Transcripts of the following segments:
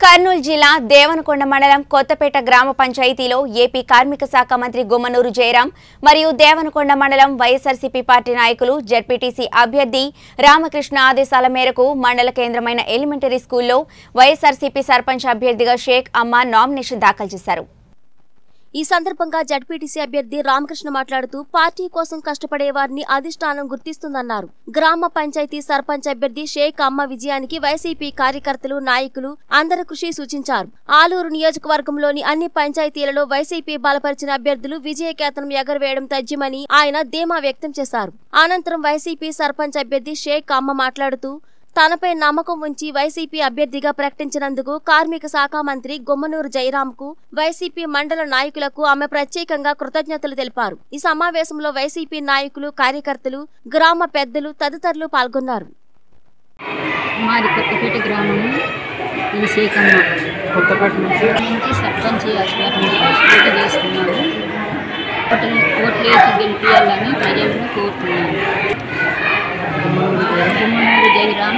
కర్నూలు జిల్లా దేవనకొండ మండలం కొత్తపేట గ్రామ పంచాయతీలో ఏపీ కార్మిక శాఖ మంత్రి గుమ్మనూరు జయరాం మరియు దేవనకొండ మండలం వైఎస్ఆర్సీపీ పార్టీ నాయకులు జడ్పీటీసీ అభ్యర్థి రామకృష్ణ ఆదేశాల మేరకు మండల కేంద్రమైన ఎలిమెంటరీ స్కూల్లో వైఎస్ఆర్సీపీ సర్పంచ్ అభ్యర్థిగా షేక్ అమ్మ నామినేషన్ దాఖలు చేశారు ఈ సందర్భంగా జడ్పీటీసీ అభ్యర్థి రామకృష్ణ మాట్లాడుతూ పార్టీ కోసం కష్టపడే వారిని అధిష్టానం గుర్తిస్తుందన్నారు గ్రామ పంచాయతీ సర్పంచ్ అభ్యర్థి షేక్ అమ్మ విజయానికి వైసీపీ కార్యకర్తలు నాయకులు అందరి కృషి సూచించారు ఆలూరు నియోజకవర్గంలోని అన్ని పంచాయతీలలో వైసీపీ బలపరిచిన అభ్యర్థులు విజయకేతనం ఎగరవేయడం తథ్యమని ఆయన ధీమా వ్యక్తం చేశారు అనంతరం వైసీపీ సర్పంచ్ అభ్యర్థి షేక్ అమ్మ మాట్లాడుతూ తనపై నమ్మకం ఉంచి వైసీపీ అభ్యర్థిగా ప్రకటించినందుకు కార్మిక శాఖ మంత్రి గుమ్మనూరు జయరాంకు వైసీపీ మండల నాయకులకు ఆమె ప్రత్యేకంగా కృతజ్ఞతలు తెలిపారు ఈ సమావేశంలో వైసీపీ నాయకులు కార్యకర్తలు గ్రామ పెద్దలు తదితరులు పాల్గొన్నారు మాది కొత్తపేట గ్రామము ఇది శేఖమ్మ కొత్తపేట నుంచి నుంచి సర్పంచ్ అభ్యర్థిగా పోటీ చేస్తున్నాము ఓట్లు ఓట్లు వేసి గెలిపించాలని ప్రజలను కోరుతున్నాను గుమ్మనూరు జయరాం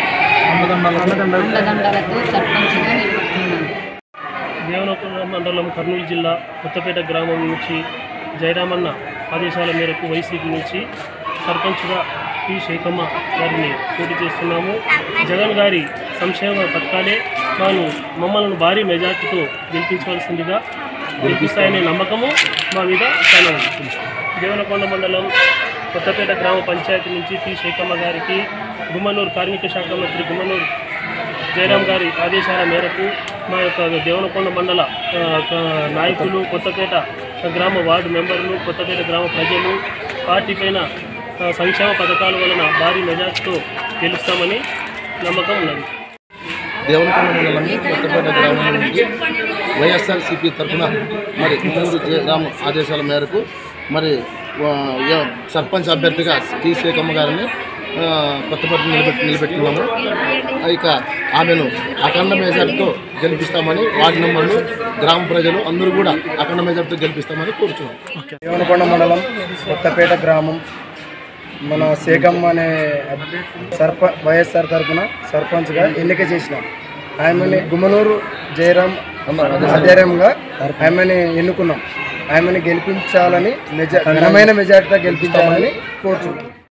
అండదండలతో సర్పంచ్గా నిలబడుతున్నాను దేవనకొండ మండలం కర్నూలు జిల్లా కొత్తపేట గ్రామం నుంచి జయరామన్న ఆదేశాల మేరకు వైసీపీ నుంచి సర్పంచ్గా పి శేఖమ్మ గారిని పోటీ చేస్తున్నాము జగన్ గారి సంక్షేమ పథకాలే తాను మమ్మల్ని భారీ మెజార్టీతో గెలిపించవలసిందిగా గెలిపిస్తాయనే నమ్మకము మా మీద చాలా ఉంది దేవనకొండ మండలం కొత్తపేట గ్రామ పంచాయతీ నుంచి పి శేఖమ్మ గారికి గుమ్మనూరు కార్మిక శాఖ మంత్రి గుమ్మనూరు జయరాం గారి ఆదేశాల మేరకు మా యొక్క దేవనకొండ మండల ఆ, క- నాయకులు కొత్తపేట గ్రామ వార్డు మెంబర్లు కొత్తపేట గ్రామ ప్రజలు పార్టీ పైన ఆ, సంక్షేమ పథకాల వలన భారీ మెజార్టీతో గెలుస్తామని నమ్మకం ఉన్నది దేవనకొండ మండలం కొత్తపేట గ్రామం నుంచి వైఎస్ఆర్సీపీ తరఫున మరి కుమ్మూరు జయరామ్ ఆదేశాల మేరకు మరి ఆ, య- సర్పంచ్ అభ్యర్థిగా టి శేఖమ్మ గారిని ఆ, కొత్తపేట నిలబెట్టి నిలబెట్టుకున్నాము ఇక ఆమెను అఖండ మెజార్టీతో గెలిపిస్తామని వార్డు మెంబర్లు గ్రామ ప్రజలు అందరూ కూడా అఖండ మెజార్టీతో గెలిపిస్తామని కోరుతున్నాం దేవనకొండ మండలం కొత్తపేట గ్రామం మన శేఖమ్మ అనే సర్ప వైఎస్ఆర్ తరఫున సర్పంచ్గా ఎన్నిక చేసినాం ఆమెని గుమ్మనూరు జయరాం ఆధ్వర్యంగా ఆమెని ఎన్నుకున్నాం ఆమెని గెలిపించాలని మెజా ఘనమైన మెజార్టీతో గెలిపించాలని కోరుచున్నాం